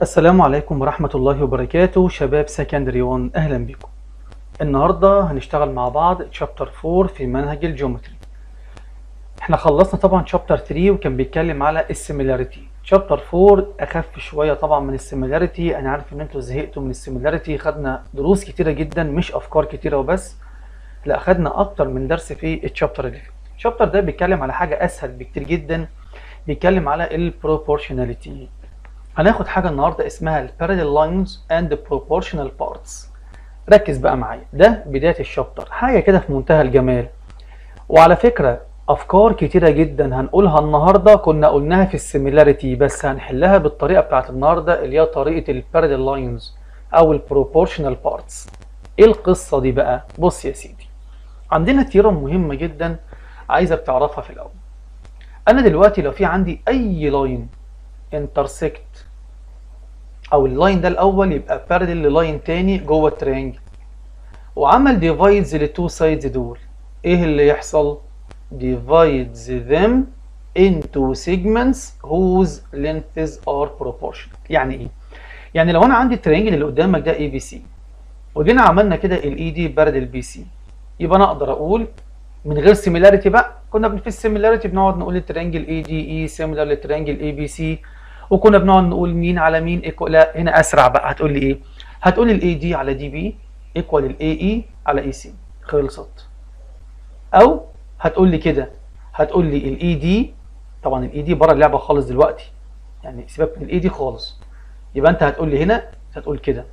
السلام عليكم ورحمة الله وبركاته شباب سكندري 1 أهلا بكم النهاردة هنشتغل مع بعض تشابتر 4 في منهج الجيومتري احنا خلصنا طبعا تشابتر 3 وكان بيتكلم على السيميلاريتي تشابتر 4 اخف شوية طبعا من السيميلاريتي انا عارف ان انتوا زهقتوا من السيميلاريتي خدنا دروس كتيرة جدا مش افكار كتيرة وبس لا خدنا اكتر من درس في التشابتر اللي فات التشابتر ده بيتكلم على حاجة اسهل بكتير جدا بيتكلم على البروبورشناليتي هناخد حاجة النهاردة اسمها ال parallel lines and proportional parts ركز بقى معايا ده بداية الشابتر حاجة كده في منتهى الجمال وعلى فكرة أفكار كتيرة جدا هنقولها النهاردة كنا قلناها في السيميلاريتي بس هنحلها بالطريقة بتاعت النهاردة اللي هي طريقة ال parallel lines أو ال proportional parts إيه القصة دي بقى؟ بص يا سيدي عندنا تيرم مهمة جدا عايزك تعرفها في الأول أنا دلوقتي لو في عندي أي لاين intersect او اللاين ده الاول يبقى بارلل للاين تاني جوه الترينجل وعمل ديفايدز للتو سايدز دول ايه اللي يحصل divides them into segments whose lengths are proportional يعني ايه يعني لو انا عندي الترينجل اللي قدامك ده اي بي سي وجينا عملنا كده الاي دي بارلل بي سي يبقى انا اقدر اقول من غير سيميلاريتي بقى كنا في السيميلاريتي بنقعد نقول الترينجل اي دي اي سيميلار للترينجل اي بي سي وكنا بنقعد نقول مين على مين ايكوال لا هنا اسرع بقى هتقول لي ايه هتقول الاي دي على دي بي ايكوال الاي اي على اي سي خلصت او هتقول لي كده هتقول لي الاي دي طبعا الاي دي بره اللعبه خالص دلوقتي يعني سيبك من الاي دي خالص يبقى انت هتقول لي هنا هتقول كده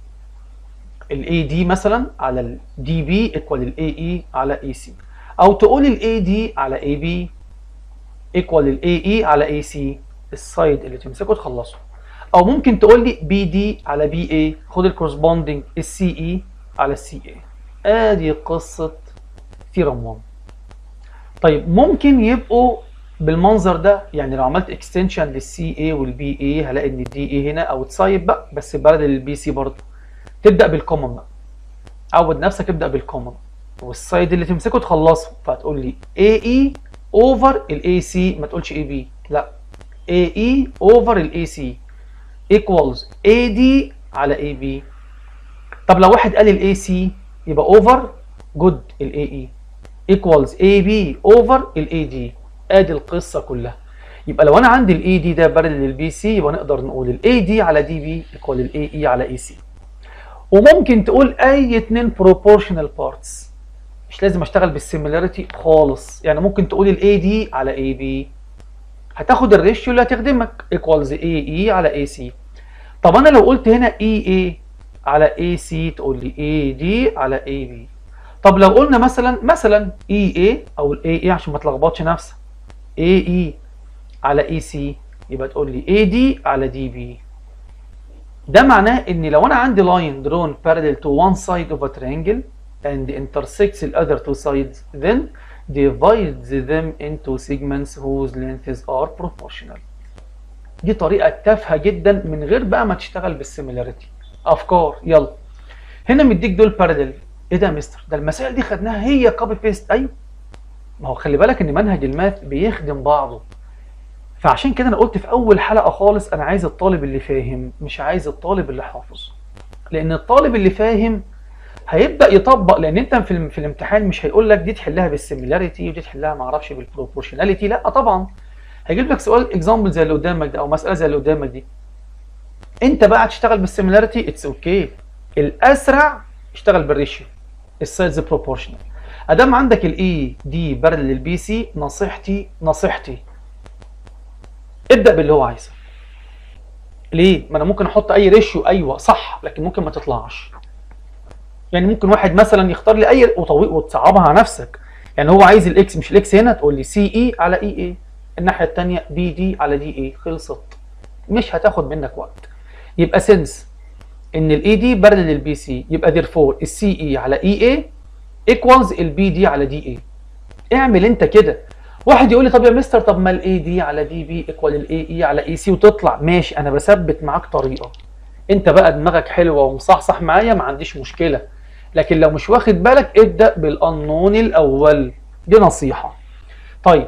الاي دي مثلا على الدي بي ايكوال الاي اي على اي سي او تقول الاي دي على اي بي ايكوال الاي اي على اي سي السايد اللي تمسكه تخلصه او ممكن تقول لي بي دي على بي اي خد الكورسبوندنج السي اي على السي اي ادي قصه ثيرم 1 طيب ممكن يبقوا بالمنظر ده يعني لو عملت اكستنشن للسي اي والبي اي هلاقي ان الدي اي هنا او تسايب بقى بس بلد البي سي برضه تبدا بالكومن بقى عود نفسك ابدا بالكومن والسايد اللي تمسكه تخلصه فهتقول لي اي اي اوفر الاي سي ما تقولش اي بي لا AE over ال AC equals AD على AB طب لو واحد قال ال AC يبقى over good ال AE equals AB over ال AD ادي القصة كلها يبقى لو انا عندي ال AD ده بارل للبي سي يبقى نقدر نقول ال AD على DB equal ال AE على AC وممكن تقول اي اتنين proportional parts مش لازم اشتغل بالسيميلاريتي خالص يعني ممكن تقول ال AD على AB هتاخد الريشيو اللي هتخدمك ايكوالز اي اي على اي سي طب انا لو قلت هنا اي اي على اي سي تقول لي اي دي على اي بي طب لو قلنا مثلا مثلا اي اي او الاي اي عشان ما تلخبطش نفسك اي اي على اي سي يبقى تقول لي اي دي على دي بي ده معناه ان لو انا عندي لاين درون parallel to one side of a triangle and intersects the other two sides then divides them into segments whose lengths are proportional دي طريقة تافهة جدا من غير بقى ما تشتغل بالسيميلاريتي أفكار يلا هنا مديك دول بارلل إيه ده يا مستر؟ ده المسائل دي خدناها هي كوبي بيست أيوه ما هو خلي بالك إن منهج الماث بيخدم بعضه فعشان كده أنا قلت في أول حلقة خالص أنا عايز الطالب اللي فاهم مش عايز الطالب اللي حافظ لأن الطالب اللي فاهم هيبدا يطبق لان انت في, في الامتحان مش هيقول لك دي تحلها بالسيميلاريتي ودي تحلها ما اعرفش بالبروبورشناليتي لا طبعا هيجيب لك سؤال اكزامبل زي اللي قدامك ده او مساله زي اللي قدامك دي انت بقى هتشتغل بالسيميلاريتي اتس اوكي okay. الاسرع اشتغل بالريشيو السايز بروبورشنال ادام عندك الاي دي بارل للبي سي نصيحتي نصيحتي ابدا باللي هو عايزه ليه ما انا ممكن احط اي ريشيو ايوه صح لكن ممكن ما تطلعش يعني ممكن واحد مثلا يختار لي اي وتصعبها على نفسك يعني هو عايز الاكس مش الاكس هنا تقول لي سي اي على اي اي الناحيه الثانيه بي دي على دي اي خلصت مش هتاخد منك وقت يبقى سنس ان الاي دي بارل للبي سي يبقى ديرفور السي اي على اي اي ايكوالز البي دي على دي اي اعمل انت كده واحد يقول لي طب يا مستر طب ما الاي دي على دي بي ايكوال الاي اي على اي سي وتطلع ماشي انا بثبت معاك طريقه انت بقى دماغك حلوه ومصحصح معايا ما عنديش مشكله لكن لو مش واخد بالك ابدا بالقانون الاول دي نصيحه طيب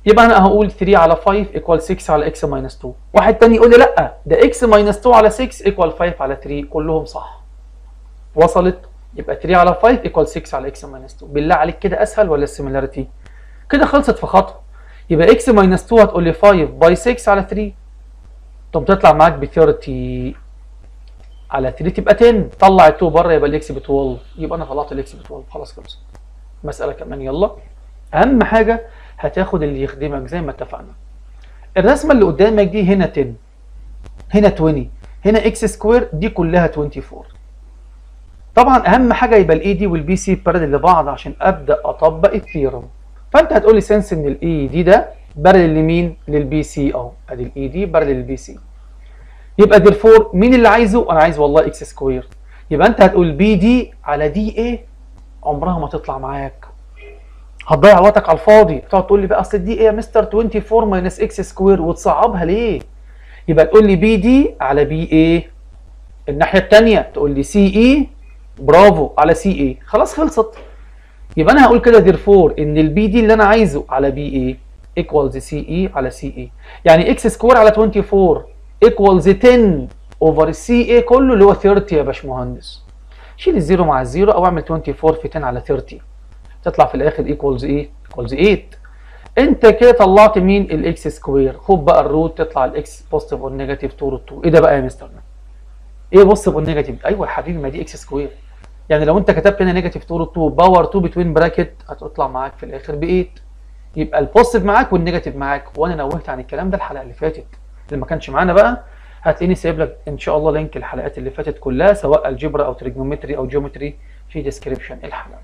يبقى انا هقول 3 على 5 ايكوال 6 على اكس ماينس 2 واحد تاني يقول لي لا ده اكس ماينس 2 على 6 ايكوال 5 على 3 كلهم صح وصلت يبقى 3 على 5 ايكوال 6 على اكس ماينس 2 بالله عليك كده اسهل ولا السيميلاريتي كده خلصت في خطوه يبقى اكس ماينس 2 هتقول لي 5 باي 6 على 3 طب تطلع معاك ب 30 على 3 تبقى 10 طلع ال 2 بره يبقى الاكس ب 12 يبقى انا طلعت الاكس ب 12 خلاص خلصت مساله كمان يلا اهم حاجه هتاخد اللي يخدمك زي ما اتفقنا الرسمه اللي قدامك دي هنا 10 هنا 20 هنا اكس سكوير دي كلها 24 طبعا اهم حاجه يبقى الاي دي والبي سي بارلل لبعض عشان ابدا اطبق الثيرم فانت هتقول لي سنس ان الاي دي ده بارلل لمين للبي سي اهو ادي الاي دي بارلل للبي سي يبقى ديرفور مين اللي عايزه انا عايز والله اكس سكوير يبقى انت هتقول بي دي على دي ايه عمرها ما تطلع معاك هتضيع وقتك على الفاضي تقعد تقول لي بقى اصل دي ايه يا مستر 24 ماينس اكس سكوير وتصعبها ليه يبقى تقول لي بي دي على بي ايه الناحيه الثانيه تقول لي سي اي برافو على سي اي خلاص خلصت يبقى انا هقول كده ديرفور ان البي دي اللي انا عايزه على بي اي ايكوالز سي اي على سي اي يعني اكس سكوير على 24 ايكوالز 10 اوفر السي اي كله اللي هو 30 يا باشمهندس شيل الزيرو مع الزيرو او اعمل 24 في 10 على 30 تطلع في الاخر ايكوالز ايه؟ ايكوالز 8 انت كده طلعت مين؟ الاكس سكوير خد بقى الروت تطلع الاكس بوزيتيف اور نيجاتيف 2 روت 2 ايه ده بقى يا مستر ايه بوزيتيف اور نيجاتيف؟ ايوه يا حبيبي ما دي اكس سكوير يعني لو انت كتبت هنا نيجاتيف 2 روت 2 باور 2 بتوين براكت هتطلع معاك في الاخر ب 8 يبقى البوزيتيف معاك والنيجاتيف معاك وانا نوهت عن الكلام ده الحلقه اللي فاتت اللي ما كانش معانا بقى هتلاقيني سايب لك ان شاء الله لينك الحلقات اللي فاتت كلها سواء الجبرا او تريجنومتري او جيومتري في ديسكريبشن الحلقه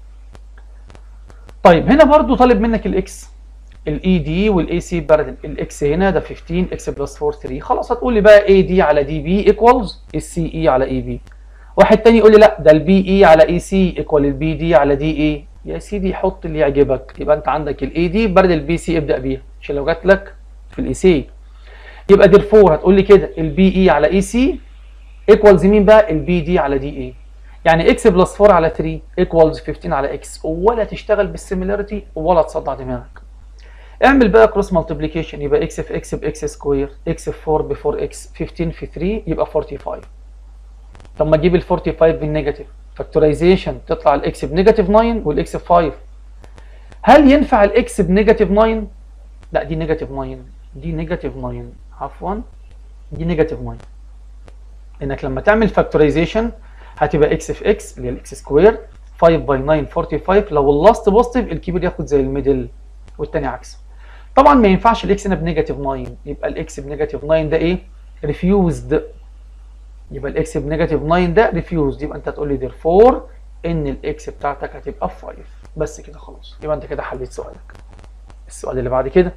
طيب هنا برضو طالب منك الاكس الاي دي والاي سي بارلل الاكس هنا ده 15 اكس بلس 4 3 خلاص هتقول لي بقى اي دي على دي بي ايكوالز السي اي على اي بي واحد تاني يقول لي لا ده البي اي على اي سي ايكوال البي دي على دي اي يا سيدي حط اللي يعجبك يبقى انت عندك الاي دي بارلل البي سي ابدا بيها عشان لو جات لك في الاي سي يبقى دير 4 هتقول لي كده البي اي على اي سي ايكوالز مين بقى البي دي على دي اي يعني اكس بلس 4 على 3 ايكوالز 15 على اكس ولا تشتغل بالسيميلاريتي ولا تصدع دماغك اعمل بقى كروس مالتيبليكيشن يبقى اكس في اكس باكس سكوير اكس في 4 ب 4 اكس 15 في 3 يبقى 45 طب ما تجيب ال 45 بالنيجاتيف فاكتورايزيشن تطلع الاكس بنيجاتيف 9 والاكس ب 5 هل ينفع الاكس بنيجاتيف 9 لا دي نيجاتيف 9 دي نيجاتيف 9 عفوا دي نيجاتيف 9 انك لما تعمل فاكتورايزيشن هتبقى اكس في اكس اللي هي الاكس سكوير 5 باي 9 45 لو اللاست بوزيتيف الكبير ياخد زي الميدل والتاني عكسه طبعا ما ينفعش الاكس هنا بنيجاتيف 9 يبقى الاكس بنيجاتيف 9 ده ايه ريفيوزد يبقى الاكس بنيجاتيف 9 ده ريفيوزد يبقى انت تقول لي ديرفور ان الاكس بتاعتك هتبقى 5 بس كده خلاص يبقى انت كده حليت سؤالك السؤال اللي بعد كده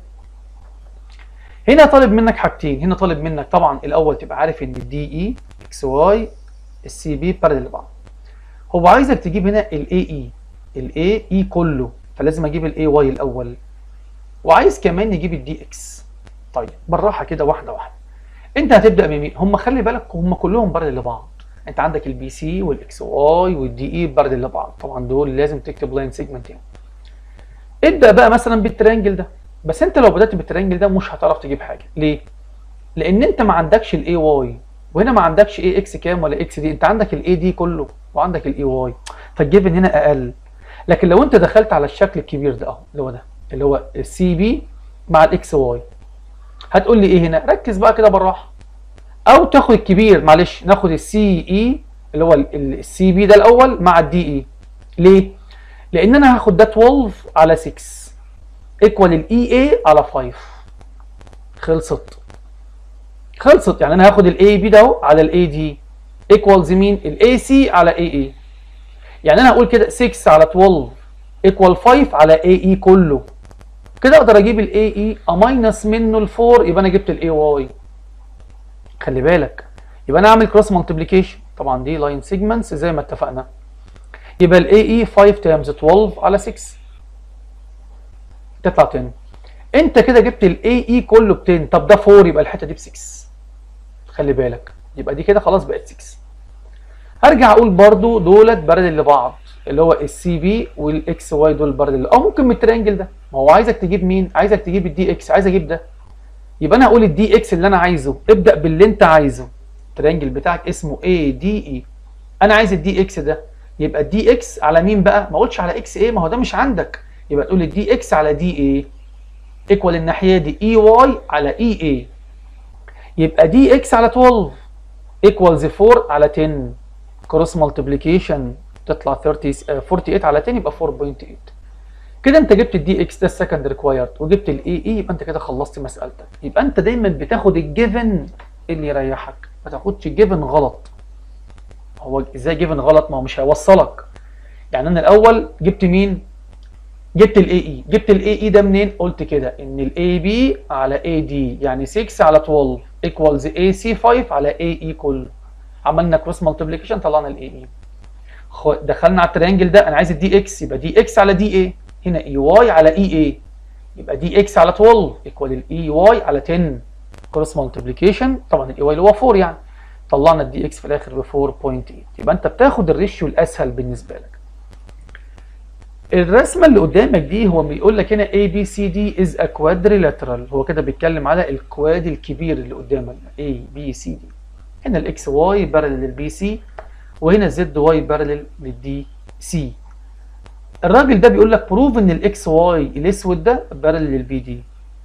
هنا طالب منك حاجتين هنا طالب منك طبعا الاول تبقى عارف ان الدي اي اكس واي السي بي بارلل لبعض هو عايزك تجيب هنا الاي اي الاي اي كله فلازم اجيب الاي واي الاول وعايز كمان نجيب الدي اكس طيب بالراحه كده واحده واحده انت هتبدا بمين هم خلي بالك هم كلهم بارلل لبعض انت عندك البي سي والاكس واي والدي اي بارلل لبعض طبعا دول لازم تكتب لاين سيجمنت يعني ابدا بقى مثلا بالترينجل ده بس انت لو بدات بالترينجل ده مش هتعرف تجيب حاجه ليه لان انت ما عندكش الاي واي وهنا ما عندكش اي اكس كام ولا اكس دي انت عندك الاي دي كله وعندك الاي واي فالجيفن هنا اقل لكن لو انت دخلت على الشكل الكبير ده اهو اللي هو ده اللي هو السي بي مع الاكس واي هتقول لي ايه هنا ركز بقى كده بالراحه او تاخد الكبير معلش ناخد السي اي اللي هو السي بي ده الاول مع الدي اي ليه لان انا هاخد ده 12 على 6 ايكوال الاي اي على 5 خلصت خلصت يعني انا هاخد الاي بي ده اهو على الاي دي ايكوالز مين الاي سي على اي اي يعني انا هقول كده 6 على 12 ايكوال 5 على اي اي كله كده اقدر اجيب الاي اي اماينس منه ال 4 يبقى انا جبت الاي واي خلي بالك يبقى انا اعمل كروس مالتيبليكيشن طبعا دي لاين سيجمنتس زي ما اتفقنا يبقى الاي اي 5 تايمز 12 على 6 تطلع 10 انت كده جبت الاي اي كله ب 10 طب ده 4 يبقى الحته دي ب 6 خلي بالك يبقى دي كده خلاص بقت 6 هرجع اقول برضو دولت بارلل لبعض اللي هو السي بي والاكس واي دول بارلل او ممكن من الترينجل ده ما هو عايزك تجيب مين عايزك تجيب الدي اكس عايز اجيب ده يبقى انا هقول الدي اكس اللي انا عايزه ابدا باللي انت عايزه الترينجل بتاعك اسمه اي دي اي انا عايز الدي اكس ده يبقى الدي اكس على مين بقى ما اقولش على اكس ايه ما هو ده مش عندك يبقى تقول الدي اكس على دي ايه ايكوال الناحيه دي اي واي على اي اي يبقى دي اكس على 12 ايكوالز 4 على 10 كروس مالتيبليكيشن تطلع 30 آه، 48 على 10 يبقى 4.8 كده انت جبت الدي اكس ده السكند ريكوايرد وجبت الاي اي يبقى انت كده خلصت مسالتك يبقى انت دايما بتاخد الجيفن اللي يريحك ما تاخدش جيفن غلط هو ازاي جيفن غلط ما هو مش هيوصلك يعني انا الاول جبت مين جبت الاي اي جبت الاي اي ده منين قلت كده ان الاي بي على اي دي يعني 6 على 12 ايكوالز اي سي 5 على اي اي كله عملنا كروس مالتيبليكيشن طلعنا الاي اي دخلنا على التريانجل ده انا عايز الدي اكس يبقى دي اكس على دي اي هنا اي واي على اي اي يبقى دي اكس على 12 ايكوال الاي واي على 10 كروس مالتيبليكيشن طبعا الاي واي اللي هو 4 يعني طلعنا الدي اكس في الاخر ب 4.8 يبقى انت بتاخد الريشيو الاسهل بالنسبه لك الرسمه اللي قدامك دي هو بيقول لك هنا A B C D is a quadrilateral هو كده بيتكلم على الكواد الكبير اللي قدامك ده A B C D هنا الاكس واي بارلل للبي سي وهنا زد واي بارلل للدي سي الراجل ده بيقول لك بروف ان الاكس واي الاسود ده بارلل للبي دي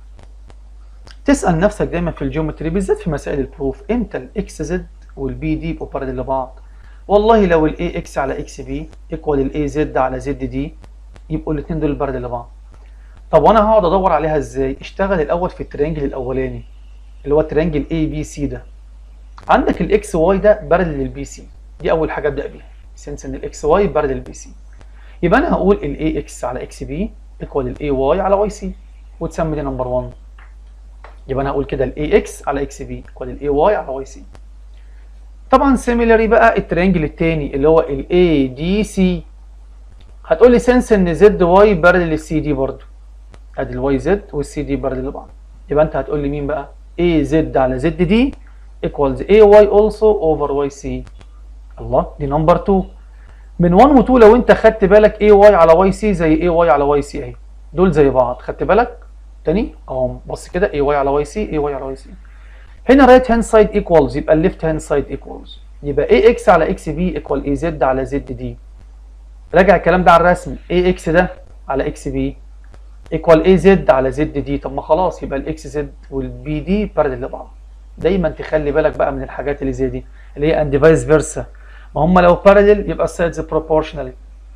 تسال نفسك دايما في الجيومتري بالذات في مسائل البروف امتى الاكس زد والبي دي يبقوا بارلل لبعض والله لو الاي اكس على اكس بي ايكوال الاي زد على زد دي يبقوا الاثنين دول بارلل لبعض طب وانا هقعد ادور عليها ازاي اشتغل الاول في الترينجل الاولاني اللي هو الترينجل اي بي سي ده عندك الاكس واي ده بارلل للبي سي دي اول حاجه ابدا بيها سنس ان الاكس واي بارلل للبي سي يبقى انا هقول الاي اكس على اكس بي ايكوال الاي واي على واي سي وتسمي دي نمبر 1 يبقى انا هقول كده الاي اكس على اكس بي ايكوال الاي واي على واي سي طبعا سيميلاري بقى الترينجل الثاني اللي هو الاي دي سي هتقول لي سنس ان زد واي بارلل للسي دي برضه ادي الواي زد والسي دي بارلل لبعض يبقى انت هتقول لي مين بقى اي زد على زد دي equals ay also over yc الله دي نمبر 2 من 1 و 2 لو انت خدت بالك ay على yc زي ay على yc اهي دول زي بعض خدت بالك تاني اهو بص كده ay على yc ay على yc هنا رايت هاند سايد ايكوالز يبقى الليفت هاند سايد ايكوالز يبقى ax على xb ايكوال az على zd راجع الكلام ده على الرسم ax ده على xb ايكوال az على zd طب ما خلاص يبقى الاكس زد والبي دي بارلل لبعض دايما تخلي بالك بقى من الحاجات اللي زي دي اللي هي اند فايس فيرسا ما هم لو بارلل يبقى السايدز بروبورشنالي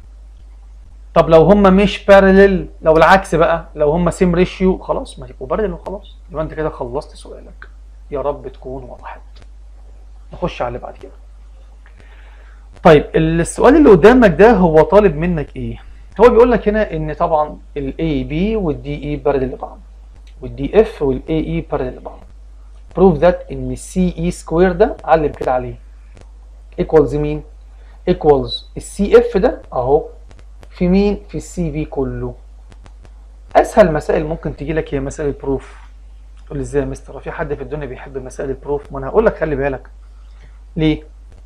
طب لو هم مش بارلل لو العكس بقى لو هم سيم ريشيو خلاص ما يبقوا بارلل وخلاص يبقى انت كده خلصت سؤالك يا رب تكون وضحت نخش على اللي بعد كده طيب السؤال اللي قدامك ده هو طالب منك ايه هو بيقول لك هنا ان طبعا الاي بي والدي اي بارلل لبعض والدي اف والاي اي بارلل لبعض prove that ان السي اي سكوير ده علم كده عليه equals مين equals السي اف ده اهو في مين في السي في كله اسهل مسائل ممكن تجي لك هي مسائل البروف تقول لي ازاي يا مستر في حد في الدنيا بيحب مسائل البروف ما انا هقول لك خلي بالك ليه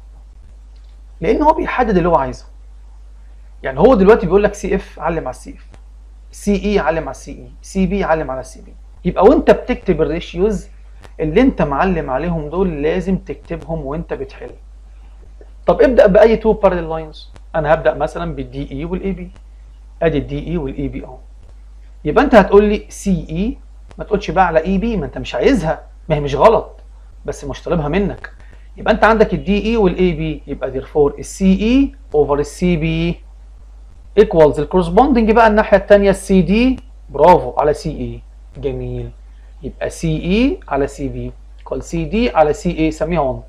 لان هو بيحدد اللي هو عايزه يعني هو دلوقتي بيقول لك سي اف علم على السي اف سي اي علم على السي اي سي بي علم على السي بي يبقى وانت بتكتب الريشيوز اللي انت معلم عليهم دول لازم تكتبهم وانت بتحل طب ابدا باي تو بارلل لاينز انا هبدا مثلا بالدي اي والاي بي ادي الدي اي والاي بي اهو يبقى انت هتقول لي سي اي ما تقولش بقى على اي بي ما انت مش عايزها ما هي مش غلط بس مش طالبها منك يبقى انت عندك الدي اي والاي بي يبقى ديرفور السي اي اوفر السي بي ايكوالز الكورسبوندنج بقى الناحيه الثانيه السي دي برافو على سي اي جميل يبقى سي اي على سي بي ايكوال سي دي على سي اي سميها 1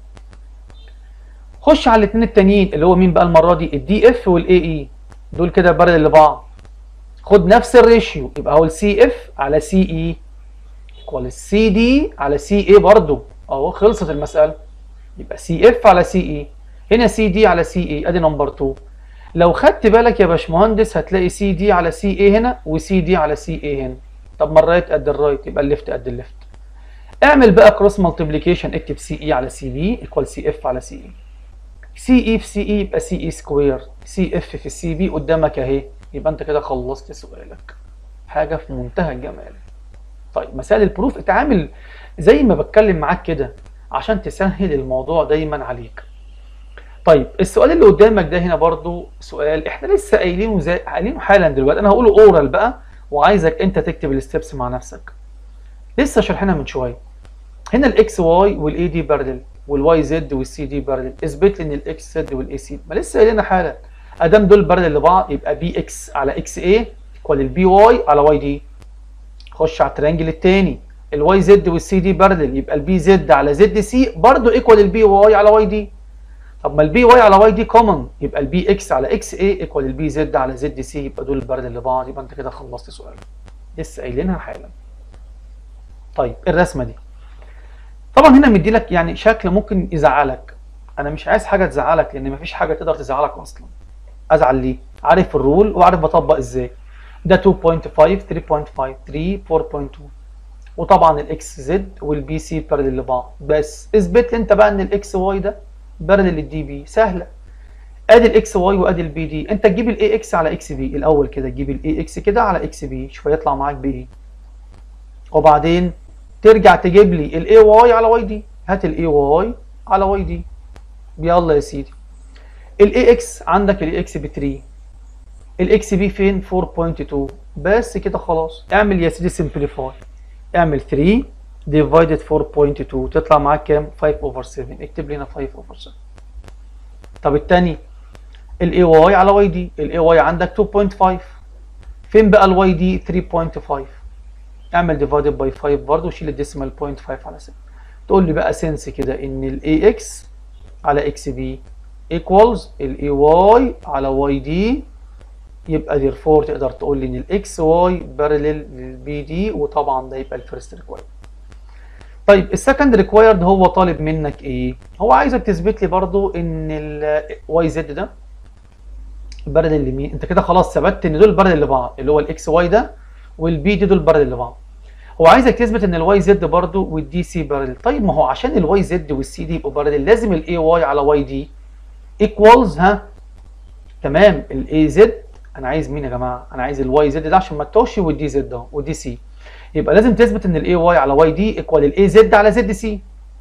خش على الاثنين التانيين اللي هو مين بقى المره دي الدي اف والاي اي دول كده بارل لبعض خد نفس الريشيو يبقى هو السي اف على سي اي ايكوال السي دي على سي اي برضو اهو خلصت المساله يبقى سي اف على سي اي هنا سي دي على سي اي ادي نمبر 2 لو خدت بالك يا باشمهندس هتلاقي سي دي على سي اي هنا وسي دي على سي اي هنا طب ما الرايت قد الرايت يبقى الليفت قد الليفت اعمل بقى كروس مالتيبليكيشن اكتب سي اي على سي بي ايكوال سي اف على سي اي سي اي في سي اي يبقى سي اي سكوير سي اف في السي بي قدامك اهي يبقى انت كده خلصت سؤالك حاجه في منتهى الجمال طيب مسائل البروف اتعامل زي ما بتكلم معاك كده عشان تسهل الموضوع دايما عليك طيب السؤال اللي قدامك ده هنا برضو سؤال احنا لسه قايلينه زي قايلينه حالا دلوقتي انا هقوله اورال بقى وعايزك انت تكتب الستبس مع نفسك لسه شارحينها من شويه هنا الاكس واي والاي دي بارلل والواي زد والسي دي بارلل اثبت لي ان الاكس زد والاي سي ما لسه قايلينها حالا ادام دول بارلل لبعض يبقى بي اكس على اكس اي ايكوال البي واي على واي دي خش على الترينجل الثاني الواي زد والسي دي بارلل يبقى البي زد على زد سي برضه ايكوال البي واي على واي دي طب ما البي واي على واي دي كومن يبقى البي اكس على اكس اي ايكوال البي زد على زد سي يبقى دول بارلل لبعض يبقى انت كده خلصت سؤال لسه قايلينها حالا طيب الرسمه دي طبعا هنا مدي لك يعني شكل ممكن يزعلك انا مش عايز حاجه تزعلك لان مفيش حاجه تقدر تزعلك اصلا ازعل ليه عارف الرول وعارف بطبق ازاي ده 2.5 3.5 3 4.2 وطبعا الاكس زد والبي سي بارلل لبعض بس اثبت لي انت بقى ان الاكس واي ده بارلل للدي بي سهله ادي الاكس واي وادي البي دي انت تجيب الاي اكس على اكس بي الاول كده تجيب الاي اكس كده على اكس بي شوف هيطلع معاك بايه وبعدين ترجع تجيب لي الاي واي على واي دي هات الاي واي على واي دي يلا يا سيدي الاي اكس عندك الاي اكس ب 3 الاكس بي فين 4.2 بس كده خلاص اعمل يا سيدي سمبليفاي اعمل 3 ديفايدد 4.2 تطلع معاك كام 5 اوفر 7 اكتب لنا 5 اوفر 7 طب الثاني الاي واي على واي دي الاي واي عندك 2.5 فين بقى الواي دي 3.5 اعمل ديفايدد باي 5 برضه وشيل الديسيمال بوينت 5 على 7 تقول لي بقى سنس كده ان الاي اكس على اكس بي ايكوالز الاي واي على واي دي يبقى therefore تقدر تقول لي ان الاكس واي بارلل للبي دي وطبعا ده يبقى الفيرست ريكوايرد طيب السكند ريكوايرد هو طالب منك ايه هو عايزك تثبت لي برضو ان الواي زد ده بارلل لمين انت كده خلاص ثبتت ان دول بارلل لبعض اللي هو الاكس واي ده والبي دي دول بارلل لبعض هو عايزك تثبت ان الواي زد برضو والدي سي بارلل طيب ما هو عشان الواي زد والسي دي يبقوا بارلل لازم الاي واي على واي دي ايكوالز ها تمام الاي زد انا عايز مين يا جماعه انا عايز الواي زد ده عشان ما تتوهش والدي زد ده والدي سي يبقى لازم تثبت ان الاي واي على واي دي ايكوال الاي زد على زد سي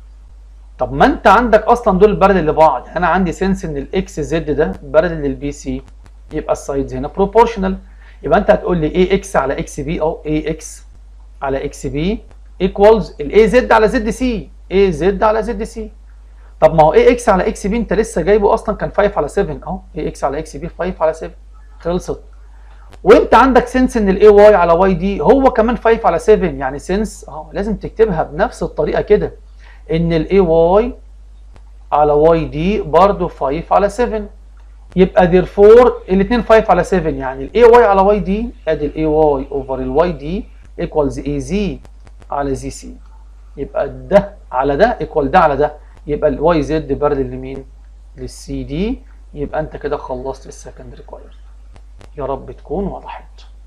طب ما انت عندك اصلا دول بارلل لبعض انا عندي سنس ان الاكس زد ده بارلل للبي سي يبقى السايدز هنا بروبورشنال يبقى انت هتقول لي اي اكس على اكس بي او اي اكس على اكس بي ايكوالز الاي زد على زد سي اي زد على زد سي طب ما هو اي اكس على اكس بي انت لسه جايبه اصلا كان 5 على 7 اهو اي اكس على اكس بي 5 على 7 خلصت وانت عندك سنس ان الاي واي على واي دي هو كمان 5 على 7 يعني سنس اهو لازم تكتبها بنفس الطريقه كده ان الاي واي على واي دي برضه 5 على 7 يبقى therefore الاثنين 5 على 7 يعني الاي واي على واي دي ادي الاي واي اوفر الواي دي ايكوالز اي زي على زي سي يبقى ده على ده ايكوال ده على ده يبقى الواي زد بارلل لمين؟ للسي دي يبقى انت كده خلصت السكند ريكوايرد يا رب تكون وضحت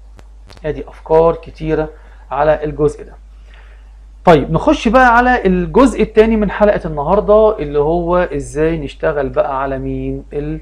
ادي افكار كتيره على الجزء ده طيب نخش بقى على الجزء الثاني من حلقه النهارده اللي هو ازاي نشتغل بقى على مين ال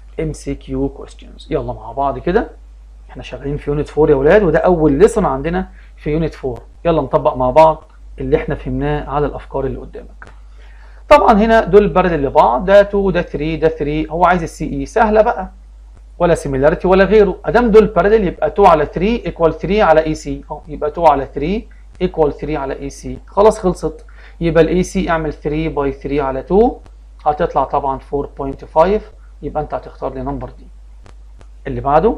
MCQ questions يلا مع بعض كده احنا شغالين في يونت 4 يا ولاد وده اول ليسون عندنا في يونت 4 يلا نطبق مع بعض اللي احنا فهمناه على الافكار اللي قدامك طبعا هنا دول بارلل لبعض ده 2 ده 3 ده 3 هو عايز السي اي سهله بقى ولا سيميلاريتي ولا غيره ادام دول بارلل يبقى 2 على 3 ايكوال 3 على اي سي اهو يبقى 2 على 3 ايكوال 3 على اي سي خلاص خلصت يبقى الاي سي اعمل 3 باي 3 على 2 هتطلع طبعا 4.5 يبقى انت هتختار لي نمبر دي اللي بعده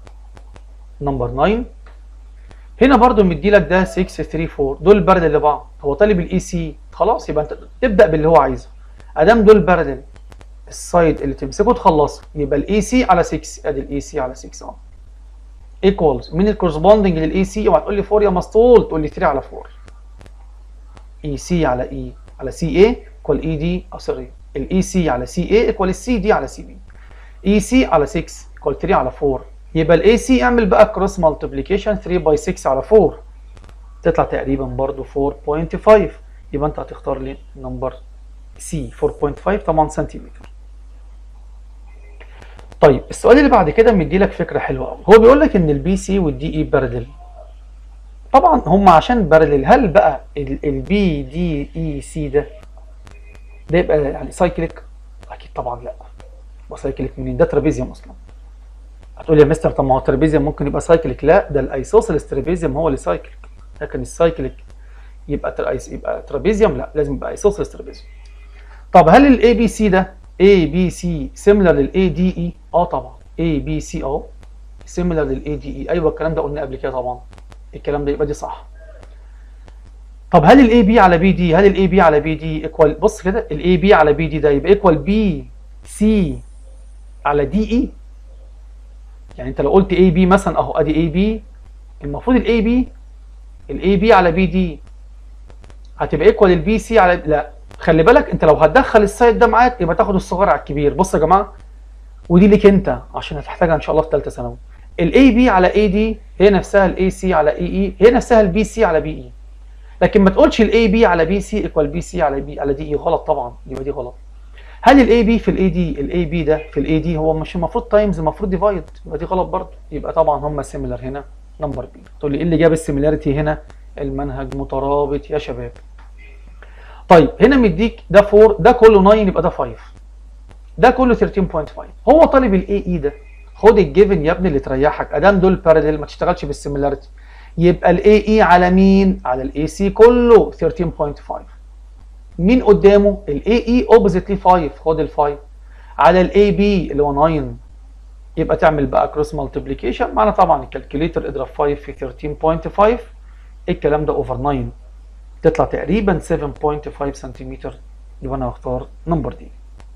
نمبر 9 هنا برضو مدي لك ده 6 3 4 دول بارلل لبعض هو طالب الاي سي خلاص يبقى انت تبدا باللي هو عايزه ادام دول بارلل السايد اللي تمسكه تخلصه يبقى الاي سي على 6 ادي الاي سي على 6 اهو ايكوالز مين الكورسبوندنج للاي سي اوعى تقول لي 4 يا مسطول تقول لي 3 على 4 اي سي على اي على سي اي ايكوال اي دي سوري الاي سي على سي اي ايكوال السي دي على سي بي اي سي على 6 ايكوال 3 على 4 يبقى الاي سي اعمل بقى كروس مالتيبليكيشن 3 باي 6 على 4 تطلع تقريبا برضو 4.5 يبقى انت هتختار لي نمبر سي 4.5 طبعا سنتيمتر طيب السؤال اللي بعد كده مدي لك فكره حلوه قوي هو بيقول لك ان البي سي والدي اي بارلل طبعا هم عشان بارلل هل بقى البي دي اي سي ده ده يبقى يعني سايكليك اكيد طبعا لا يبقى سايكليك منين ده ترابيزيوم اصلا هتقول يا مستر طب ما هو الترابيزيوم ممكن يبقى سايكليك لا ده الايسوسيلس ترابيزيوم هو اللي سايكليك لكن السايكليك يبقى تر... يبقى ترابيزيوم لا لازم يبقى ايسوسيلس ترابيزيوم طب هل الاي بي سي ده اي بي سي سيميلر للاي دي اي اه طبعا اي بي سي اه سيميلر للاي دي اي ايوه الكلام ده قلنا قبل كده طبعا الكلام ده يبقى دي صح طب هل الاي بي على بي دي هل الاي بي على بي دي ايكوال بص كده الاي بي على بي دي ده يبقى ايكوال بي سي على دي اي يعني انت لو قلت اي بي مثلا اهو ادي اي بي المفروض الاي بي الاي بي على بي دي هتبقى ايكوال البي سي على لا خلي بالك انت لو هتدخل السايد ده معاك يبقى تاخد الصغير على الكبير بص يا جماعه ودي ليك انت عشان هتحتاجها ان شاء الله في ثالثه ثانوي الاي بي على اي دي هي نفسها الاي سي على اي اي هي نفسها البي سي على بي اي لكن ما تقولش الاي بي على بي سي ايكوال بي سي على بي على دي اي غلط طبعا يبقى دي غلط هل الاي بي في الاي دي الاي بي ده في الاي دي هو مش المفروض تايمز المفروض ديفايد يبقى دي غلط برضه يبقى طبعا هم سيميلر هنا نمبر بي تقول لي ايه اللي جاب السيميلاريتي هنا المنهج مترابط يا شباب طيب هنا مديك ده 4 ده كله 9 يبقى ده 5 ده كله 13.5 هو طالب الاي اي ده خد الجيفن يا ابني اللي تريحك ادام دول باراليل ما تشتغلش بالسيميلاريتي يبقى الاي اي على مين على الاي سي كله 13.5 مين قدامه الاي اي اوبوزيتلي 5 خد ال 5 على الاي بي اللي هو 9 يبقى تعمل بقى كروس مالتيبليكيشن معنا طبعا الكالكوليتر اضرب 5 في 13.5 الكلام ده اوفر 9 تطلع تقريبا 7.5 سنتيمتر يبقى انا هختار نمبر دي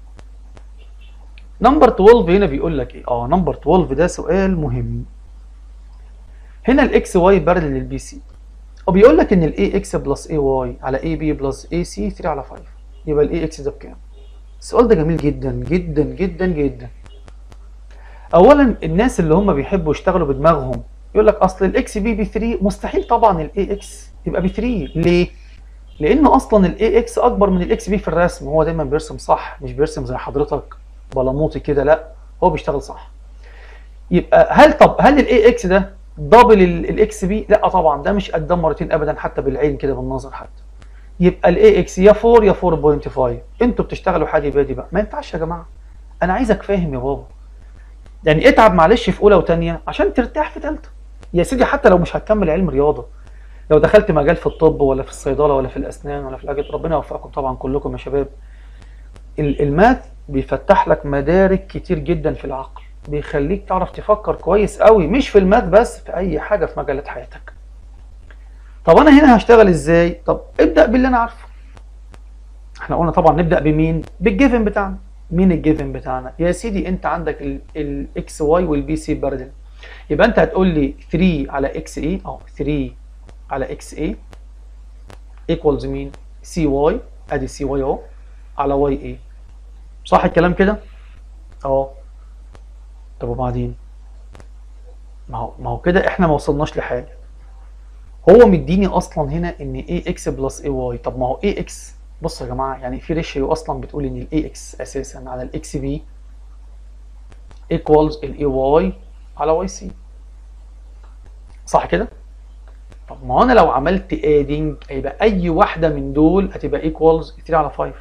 نمبر 12 هنا بيقول لك ايه اه نمبر 12 ده سؤال مهم هنا الاكس واي بارلل للبي سي وبيقول لك ان الاي اكس بلس اي واي على اي بي بلس اي سي 3 على 5 يبقى الاي اكس ده بكام السؤال ده جميل جدا جدا جدا جدا اولا الناس اللي هم بيحبوا يشتغلوا بدماغهم يقول لك اصل الاكس بي ب 3 مستحيل طبعا الاي اكس يبقى ب 3 ليه لان اصلا الاي اكس اكبر من الاكس بي في الرسم هو دايما بيرسم صح مش بيرسم زي حضرتك بلموطي كده لا هو بيشتغل صح يبقى هل طب هل الاي اكس ده دبل الاكس بي لا طبعا ده مش قدام مرتين ابدا حتى بالعين كده بالنظر حتى يبقى الاي اكس يا 4 يا 4.5 انتوا بتشتغلوا حادي بادي بقى ما ينفعش يا جماعه انا عايزك فاهم يا بابا يعني اتعب معلش في اولى وثانيه عشان ترتاح في ثالثه يا سيدي حتى لو مش هتكمل علم رياضه لو دخلت مجال في الطب ولا في الصيدله ولا في الاسنان ولا في الحاجات ربنا يوفقكم طبعا كلكم يا شباب الماث بيفتح لك مدارك كتير جدا في العقل بيخليك تعرف تفكر كويس قوي مش في الماث بس في اي حاجه في مجالات حياتك طب انا هنا هشتغل ازاي طب ابدا باللي انا عارفه احنا قلنا طبعا نبدا بمين بالجيفن بتاعنا مين الجيفن بتاعنا يا سيدي انت عندك الاكس واي والبي سي بارلل يبقى انت هتقول لي 3 على اكس اي اه 3 على اكس اي ايكوالز مين سي واي ادي سي واي اهو على واي اي صح الكلام كده اه طب وبعدين ما هو ما هو كده احنا ما وصلناش لحاجه هو مديني اصلا هنا ان اي اكس بلس اي واي طب ما هو اي اكس بصوا يا جماعه يعني في ريشيو اصلا بتقول ان الاي اكس اساسا على الاكس بي ايكوالز الاي واي على واي سي صح كده طب ما هو انا لو عملت ادنج هيبقى اي واحده من دول هتبقى ايكوالز 3 على 5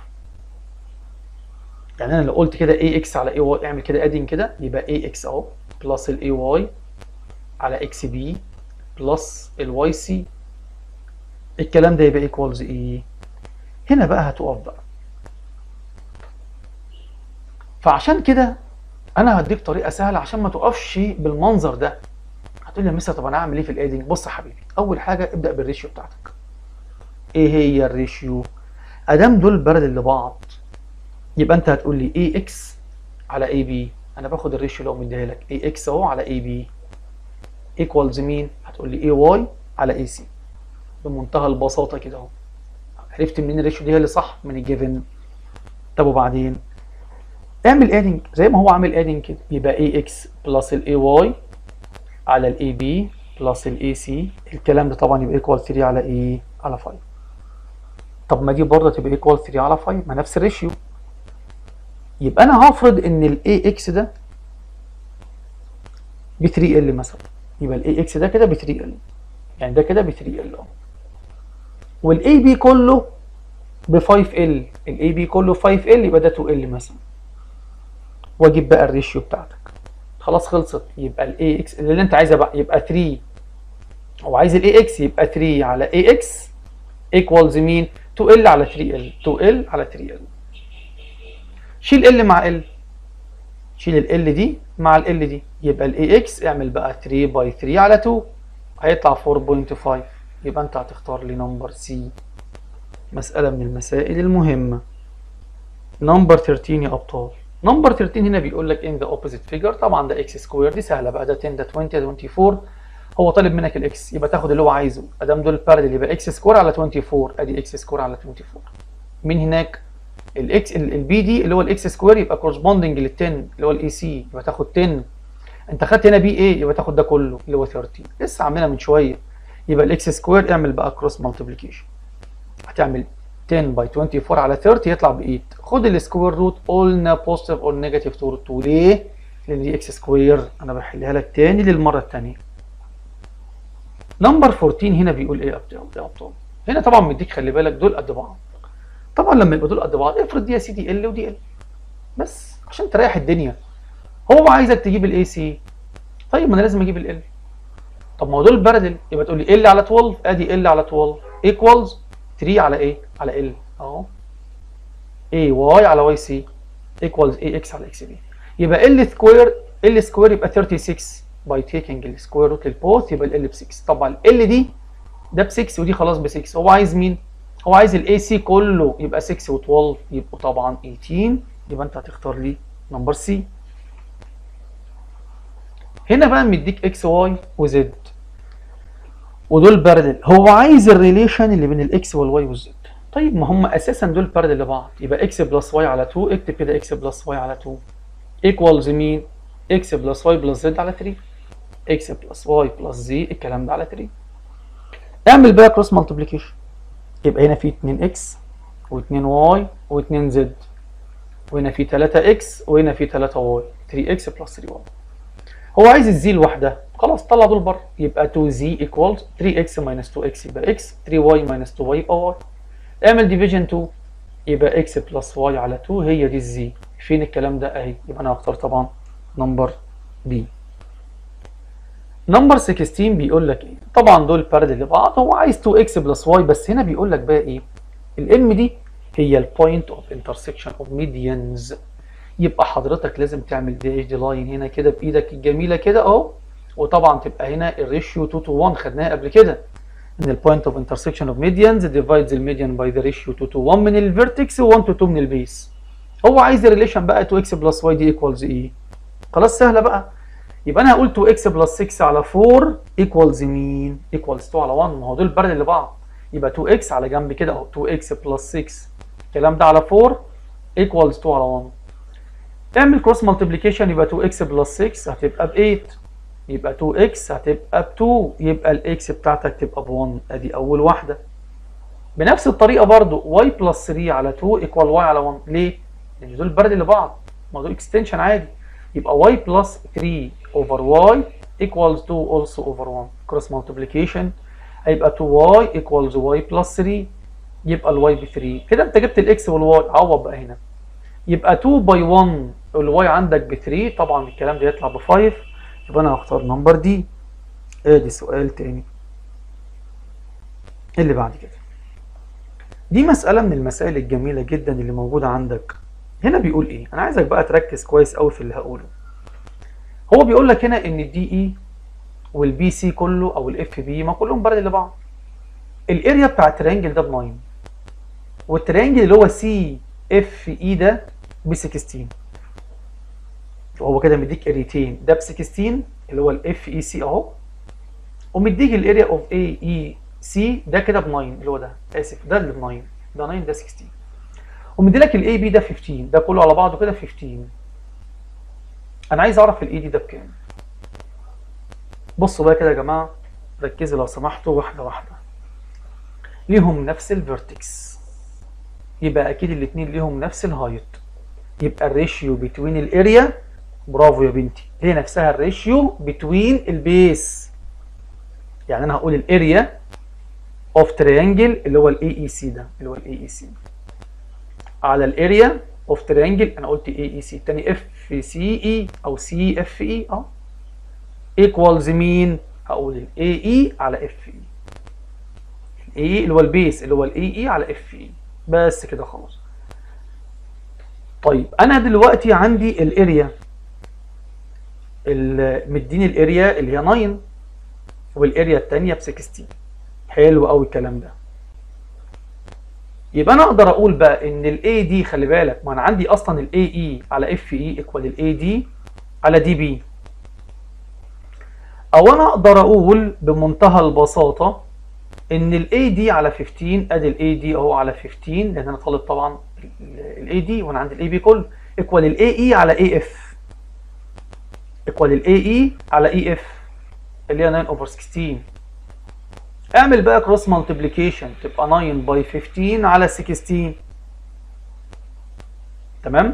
يعني انا لو قلت كده اي اكس على اي واي اعمل كده ادنج كده يبقى اي اكس اهو بلس الاي واي على اكس بي بلس الواي سي الكلام ده يبقى ايكوالز ايه هنا بقى هتقف بقى فعشان كده انا هديك طريقه سهله عشان ما تقفش بالمنظر ده هتقول لي يا مستر طب انا اعمل ايه في الادنج بص يا حبيبي اول حاجه ابدا بالريشيو بتاعتك ايه هي الريشيو ادام دول بارلل لبعض يبقى انت هتقول لي اي اكس على اي بي انا باخد الريشيو اللي هو مديها لك اي اكس اهو على اي بي ايكوالز مين هتقول لي اي واي على اي سي بمنتهى البساطه كده اهو عرفت منين الريشيو دي هي اللي صح من الجيفن طب وبعدين اعمل ادنج زي ما هو عامل ادنج كده يبقى اي اكس بلس الاي واي على الاي بي بلس الاي سي الكلام ده طبعا يبقى ايكوال 3 على ايه على 5 طب ما دي برضه تبقى ايكوال 3 على 5 ما نفس الريشيو يبقى انا هفرض ان الاي اكس ده ب 3 ال مثلا يبقى الاي اكس ده كده ب 3 ال يعني ده كده ب 3 ال اهو والاي بي كله ب 5 ال الاي بي كله 5 ال يبقى ده 2 ال مثلا واجيب بقى الريشيو بتاعتك خلاص خلصت يبقى الاي اكس اللي انت عايزها بقى يبقى 3 هو عايز الاي اكس يبقى 3 على اي اكس ايكوالز مين 2 ال على 3 ال 2 ال على 3 ال شيل ال مع ال شيل ال ال دي مع ال ال دي يبقى الاي اكس اعمل بقى 3 باي 3 على 2 هيطلع 4.5 يبقى انت هتختار لي نمبر سي مسألة من المسائل المهمة نمبر 13 يا أبطال نمبر 13 هنا بيقول لك in the opposite figure طبعا ده x سكوير دي سهلة بقى ده 10 ده 20 ده 24 هو طالب منك الاكس يبقى تاخد اللي هو عايزه ادام دول بارلل يبقى اكس سكوير على 24 ادي اكس سكوير على 24 من هناك الاكس البي دي اللي هو الاكس سكوير يبقى كورسبوندنج لل 10 اللي هو الاي سي يبقى تاخد 10 انت خدت هنا بي ايه يبقى تاخد ده كله اللي هو 30 لسه عاملها من شويه يبقى الاكس سكوير اعمل بقى كروس مالتيبليكيشن هتعمل 10 باي 24 على 30 يطلع ب 8 خد السكوير روت قلنا بوزيتيف اور نيجاتيف تو روت 2 ليه؟ لان دي اكس سكوير انا بحلها لك تاني للمره الثانيه نمبر 14 هنا بيقول ايه يا ابطال هنا طبعا مديك خلي بالك دول قد بعض طبعا لما يبقى دول قد بعض افرض دي يا سيدي ال ودي ال بس عشان تريح الدنيا هو عايزك تجيب الاي سي طيب ما انا لازم اجيب ال طب ما هو دول بارلل يبقى تقول لي ال على 12 ادي ال على 12 ايكوالز 3 على ايه على ال اهو اي واي على واي سي ايكوالز اي اكس على اكس بي يبقى ال سكوير ال سكوير يبقى 36 باي تيكينج السكوير روت للبوث يبقى ال ب 6 طبعا ال دي ده ب 6 ودي خلاص ب 6 هو عايز مين؟ هو عايز الاي سي كله يبقى 6 و12 يبقوا طبعا 18 يبقى انت هتختار لي نمبر سي هنا بقى مديك اكس واي وزد ودول بارلل هو عايز الريليشن اللي بين الاكس والواي والزد طيب ما هم اساسا دول بارلل لبعض يبقى اكس بلس واي على 2 اكتب كده اكس بلس واي على 2 ايكوالز مين اكس بلس واي بلس زد على 3 اكس بلس واي بلس زي الكلام ده على 3 اعمل بقى كروس مالتيبليكيشن يبقى هنا في 2 اكس و2 واي و2 زد وهنا في 3 اكس وهنا في 3 واي 3 اكس بلس 3 واي هو عايز الزي لوحدها خلاص طلع دول بره يبقى 2 زي ايكوالز 3 اكس ماينس 2 اكس يبقى اكس 3 واي ماينس 2 واي يبقى واي اعمل ديفيجن 2 يبقى اكس بلس واي على 2 هي دي الزي فين الكلام ده اهي يبقى انا هختار طبعا نمبر بي نمبر 16 بيقول لك ايه طبعا دول بارلل لبعض هو عايز 2 اكس بلس واي بس هنا بيقول لك بقى ايه الام دي هي البوينت اوف انترسكشن اوف ميديانز يبقى حضرتك لازم تعمل دي اتش دي لاين هنا كده بايدك الجميله كده اهو وطبعا تبقى هنا الريشيو 2 تو 1 خدناها قبل كده ان البوينت اوف انترسكشن اوف ميديانز ديفايدز الميديان باي ذا ريشيو 2 تو 1 من الفيرتكس و1 تو 2 من البيس هو عايز الريليشن بقى 2 اكس بلس واي دي ايكوالز ايه خلاص سهله بقى يبقى انا هقول 2 اكس بلس 6 على 4 ايكوالز مين ايكوالز 2 على 1 ما هو دول بارلل لبعض يبقى 2 اكس على جنب كده اهو 2 اكس بلس 6 الكلام ده على 4 ايكوالز 2 على 1 تعمل كروس مالتيبليكيشن يبقى 2 اكس بلس 6 هتبقى ب 8 يبقى 2 اكس هتبقى ب 2 يبقى الاكس بتاعتك تبقى ب 1 ادي اول واحده بنفس الطريقه برضو واي بلس 3 على 2 ايكوال واي على 1 ليه؟ لان دول بارلل لبعض ما دول اكستنشن عادي يبقى y بلس 3 over y equals 2 also over 1 cross multiplication هيبقى 2y equals y plus 3 يبقى ال y ب 3 كده انت جبت الاكس والواي عوض بقى هنا يبقى 2 باي 1 الواي عندك ب 3 طبعا الكلام ده يطلع ب 5 يبقى انا هختار نمبر دي ادي سؤال تاني اللي بعد كده دي مسألة من المسائل الجميلة جدا اللي موجودة عندك هنا بيقول ايه انا عايزك بقى تركز كويس قوي في اللي هقوله هو بيقول لك هنا ان الدي اي والبي سي كله او الاف بي ما كلهم بارلل لبعض الاريا بتاع الترينجل ده ب 9 والترينجل اللي هو سي اف اي ده ب 16 وهو كده مديك اريتين ده ب 16 اللي هو الاف اي سي اهو ومديك الاريا اوف اي اي سي ده كده ب 9 اللي هو ده اسف ده اللي ب 9 ده 9 ده 16 ومدي لك الاي بي ده 15 ده كله على بعضه كده 15 انا عايز اعرف الاي دي ده بكام بصوا بقى كده يا جماعه ركزوا لو سمحتوا واحده واحده ليهم نفس الفيرتكس يبقى اكيد الاثنين ليهم نفس الهايت يبقى الريشيو بين الاريا برافو يا بنتي هي نفسها الريشيو بتوين البيس يعني انا هقول الاريا اوف تريانجل اللي هو الاي اي سي ده اللي هو الاي اي سي على الاريا اوف تريانجل انا قلت اي اي سي الثاني اف سي اي او سي اف اي اه ايكوالز مين هقول الاي اي على اف اي الاي اللي هو البيس اللي هو الاي اي على اف اي بس كده خلاص طيب انا دلوقتي عندي الاريا مديني الاريا اللي هي 9 والاريا الثانيه ب 16 حلو قوي الكلام ده يبقى انا اقدر اقول بقى ان الاي دي خلي بالك ما انا عندي اصلا الاي اي على اف اي ايكوال الاي دي على دي بي او انا اقدر اقول بمنتهى البساطه ان الاي دي على 15 ادي الاي دي اهو على 15 لان انا طالب طبعا الاي دي وانا عندي الاي بي كله ايكوال الاي اي على اي اف ايكوال الاي اي على اي اف اللي هي 9 اوفر 16 اعمل بقى كروس مالتيبليكيشن تبقى 9 باي 15 على 16 تمام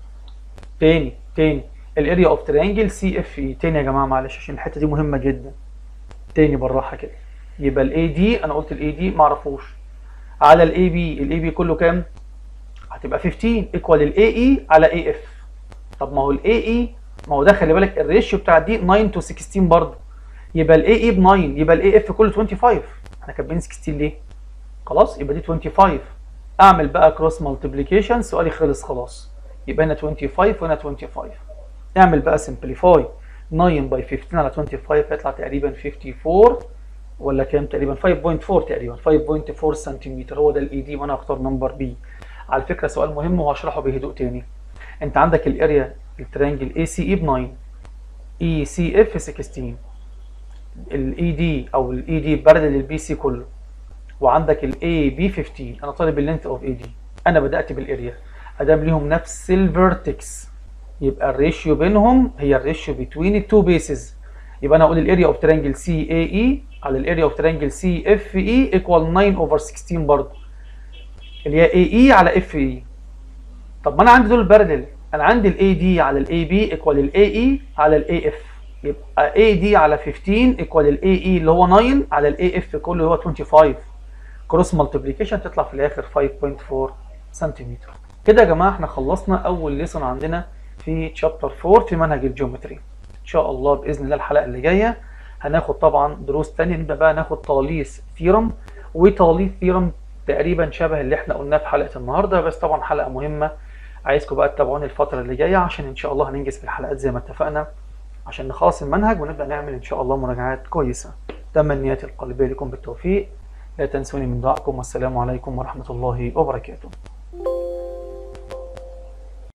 تاني تاني الاريا اوف تريانجل سي اف اي تاني يا جماعه معلش عشان الحته دي مهمه جدا تاني بالراحه كده يبقى الاي دي انا قلت الاي دي ما اعرفوش على الاي بي الاي بي كله كام هتبقى 15 ايكوال الاي اي على اي اف طب ما هو الاي اي ما هو ده خلي بالك الريشيو بتاع دي 9 تو 16 برضه يبقى الاي اي ب 9 يبقى الاي اف كله 25 احنا كاتبين 16 ليه خلاص يبقى دي 25 اعمل بقى كروس مالتيبليكيشن سؤالي خلص خلاص يبقى هنا 25 وهنا 25 اعمل بقى سمبليفاي 9 باي 15 على 25 هيطلع تقريبا 54 ولا كام تقريبا 5.4 تقريبا 5.4 سنتيمتر هو ده الاي دي وانا هختار نمبر بي على فكره سؤال مهم وهشرحه بهدوء تاني انت عندك الاريا الترينجل اي سي اي ب 9 اي سي اف 16 الاي دي او الاي دي برد للبي سي كله وعندك الاي بي 15 انا طالب اللينث اوف اي دي انا بدات بالاريا ادام ليهم نفس الفيرتكس يبقى الريشيو بينهم هي الريشيو بتوين التو بيسز يبقى انا اقول الاريا اوف ترينجل سي اي اي على الاريا اوف ترينجل سي اف اي ايكوال 9 اوفر 16 برضه اللي هي اي اي على اف اي طب ما انا عندي دول بارلل انا عندي الاي دي على الاي بي ايكوال الاي اي على الاي اف يبقى اي دي على 15 ايكوال الاي اي اللي هو 9 على الاي اف كله اللي هو 25 كروس مالتيبليكيشن تطلع في الاخر 5.4 سنتيمتر كده يا جماعه احنا خلصنا اول ليسون عندنا في تشابتر 4 في منهج الجيومتري ان شاء الله باذن الله الحلقه اللي جايه هناخد طبعا دروس تانية نبدا بقى ناخد تاليث ثيرم وتاليث ثيرم تقريبا شبه اللي احنا قلناه في حلقه النهارده بس طبعا حلقه مهمه عايزكم بقى تتابعوني الفتره اللي جايه عشان ان شاء الله هننجز في الحلقات زي ما اتفقنا عشان نخلص المنهج ونبدا نعمل ان شاء الله مراجعات كويسه تمنياتي القلبيه لكم بالتوفيق لا تنسوني من دعائكم والسلام عليكم ورحمه الله وبركاته